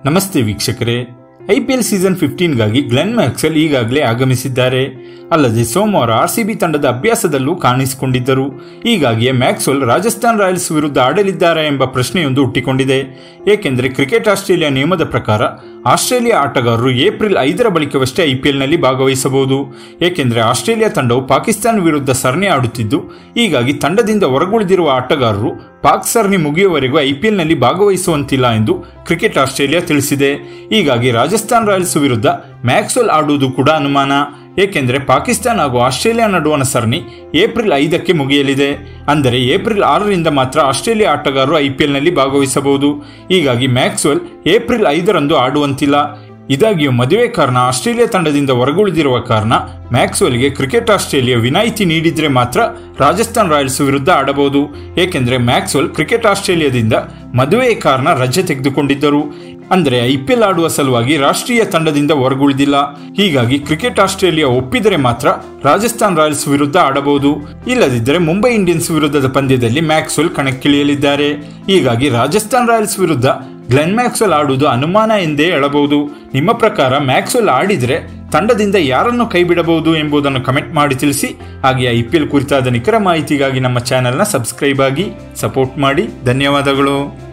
ನಮಸ್ತೆ ವೀಕ್ಷಕರೇ IPL season ಫಿಫ್ಟೀನ್ಗಾಗಿ ಗ್ಲೆನ್ ಮ್ಯಾಕ್ಸೆಲ್ ಈಗಾಗಲೇ ಆಗಮಿಸಿದ್ದಾರೆ ಅಲ್ಲದೆ ಸೋಮವಾರ ಆರ್ಸಿಬಿ ತಂಡದ ಅಭ್ಯಾಸದಲ್ಲೂ ಕಾಣಿಸಿಕೊಂಡಿದ್ದರು ಹೀಗಾಗಿಯೇ ಮ್ಯಾಕ್ಸ್ವೆಲ್ ರಾಜಸ್ಥಾನ್ ರಾಯಲ್ಸ್ ವಿರುದ್ಧ ಆಡಲಿದ್ದಾರೆ ಎಂಬ ಪ್ರಶ್ನೆಯೊಂದು ಹುಟ್ಟಿಕೊಂಡಿದೆ ಏಕೆಂದರೆ ಕ್ರಿಕೆಟ್ ಆಸ್ಟ್ರೇಲಿಯಾ ನಿಯಮದ ಪ್ರಕಾರ ಆಸ್ಟ್ರೇಲಿಯಾ ಆಟಗಾರರು ಏಪ್ರಿಲ್ ಐದರ ಬಳಿಕವಷ್ಟೇ ಐಪಿಎಲ್ನಲ್ಲಿ ಭಾಗವಹಿಸಬಹುದು ಏಕೆಂದರೆ ಆಸ್ಟ್ರೇಲಿಯಾ ತಂಡವು ಪಾಕಿಸ್ತಾನ ವಿರುದ್ಧ ಸರಣಿ ಆಡುತ್ತಿದ್ದು ಹೀಗಾಗಿ ತಂಡದಿಂದ ಹೊರಗುಳಿದಿರುವ ಆಟಗಾರರು ಪಾಕ್ ಸರಣಿ ಮುಗಿಯುವವರೆಗೂ ಐಪಿಎಲ್ನಲ್ಲಿ ಭಾಗವಹಿಸುವಂತಿಲ್ಲ ಎಂದು ಕ್ರಿಕೆಟ್ ಆಸ್ಟ್ರೇಲಿಯಾ ತಿಳಿಸಿದೆ ಹೀಗಾಗಿ ರಾಜಸ್ಥಾನ್ ರಾಯಲ್ಸ್ ವಿರುದ್ಧ ಮ್ಯಾಕ್ಸ್ವೆಲ್ ಆಡುವುದು ಕೂಡ ಅನುಮಾನ ಏಕೆಂದರೆ ಪಾಕಿಸ್ತಾನ ಹಾಗೂ ಆಸ್ಟ್ರೇಲಿಯಾ ನಡುವಣ ಸರಣಿ ಏಪ್ರಿಲ್ ಐದಕ್ಕೆ ಮುಗಿಯಲಿದೆ ಅಂದರೆ ಏಪ್ರಿಲ್ ಆರರಿಂದ ಮಾತ್ರ ಆಸ್ಟ್ರೇಲಿಯಾ ಆಟಗಾರರು ಐಪಿಎಲ್ನಲ್ಲಿ ಭಾಗವಹಿಸಬಹುದು ಹೀಗಾಗಿ ಮ್ಯಾಕ್ಸ್ವೆಲ್ ಏಪ್ರಿಲ್ ಐದರಂದು ಆಡುವಂತಿಲ್ಲ ಇದಾಗಿಯೂ ಮದುವೆ ಕಾರಣ ಆಸ್ಟ್ರೇಲಿಯಾ ತಂಡದಿಂದ ಹೊರಗುಳಿದಿರುವ ಕಾರಣ ಮ್ಯಾಕ್ಸ್ವೆಲ್ಗೆ ಕ್ರಿಕೆಟ್ ಆಸ್ಟ್ರೇಲಿಯಾ ವಿನಾಯಿತಿ ನೀಡಿದ್ರೆ ಮಾತ್ರ ರಾಜಸ್ಥಾನ್ ರಾಯಲ್ಸ್ ವಿರುದ್ಧ ಆಡಬಹುದು ಏಕೆಂದರೆ ಮ್ಯಾಕ್ಸ್ವೆಲ್ ಕ್ರಿಕೆಟ್ ಆಸ್ಟ್ರೇಲಿಯಾದಿಂದ ಮದುವೆಯ ಕಾರಣ ರಜೆ ತೆಗೆದುಕೊಂಡಿದ್ದರು ಅಂದರೆ ಐಪಿಎಲ್ ಆಡುವ ಸಲುವಾಗಿ ರಾಷ್ಟ್ರೀಯ ತಂಡದಿಂದ ಹೊರಗುಳಿದಿಲ್ಲ ಹೀಗಾಗಿ ಕ್ರಿಕೆಟ್ ಆಸ್ಟ್ರೇಲಿಯಾ ಒಪ್ಪಿದರೆ ಮಾತ್ರ ರಾಜಸ್ಥಾನ್ ರಾಯಲ್ಸ್ ವಿರುದ್ಧ ಆಡಬಹುದು ಇಲ್ಲದಿದ್ದರೆ ಮುಂಬೈ ಇಂಡಿಯನ್ಸ್ ವಿರುದ್ಧದ ಪಂದ್ಯದಲ್ಲಿ ಮ್ಯಾಕ್ಸ್ವೆಲ್ ಕಣಕ್ಕಿಳಿಯಲಿದ್ದಾರೆ ಹೀಗಾಗಿ ರಾಜಸ್ಥಾನ್ ರಾಯಲ್ಸ್ ವಿರುದ್ಧ ಗ್ಲೆನ್ ಮ್ಯಾಕ್ಸ್ವೆಲ್ ಆಡುವುದು ಅನುಮಾನ ಎಂದೇ ಹೇಳಬಹುದು ನಿಮ್ಮ ಪ್ರಕಾರ ಮ್ಯಾಕ್ಸ್ವೆಲ್ ಆಡಿದರೆ ತಂಡದಿಂದ ಯಾರನ್ನು ಕೈಬಿಡಬಹುದು ಎಂಬುದನ್ನು ಕಮೆಂಟ್ ಮಾಡಿ ತಿಳಿಸಿ ಹಾಗೆ ಐ ಪಿ ಎಲ್ ಕುರಿತಾದ ನಿಖರ ಮಾಹಿತಿಗಾಗಿ ನಮ್ಮ ಚಾನೆಲ್ನ ಸಬ್ಸ್ಕ್ರೈಬ್ ಆಗಿ ಸಪೋರ್ಟ್ ಮಾಡಿ ಧನ್ಯವಾದಗಳು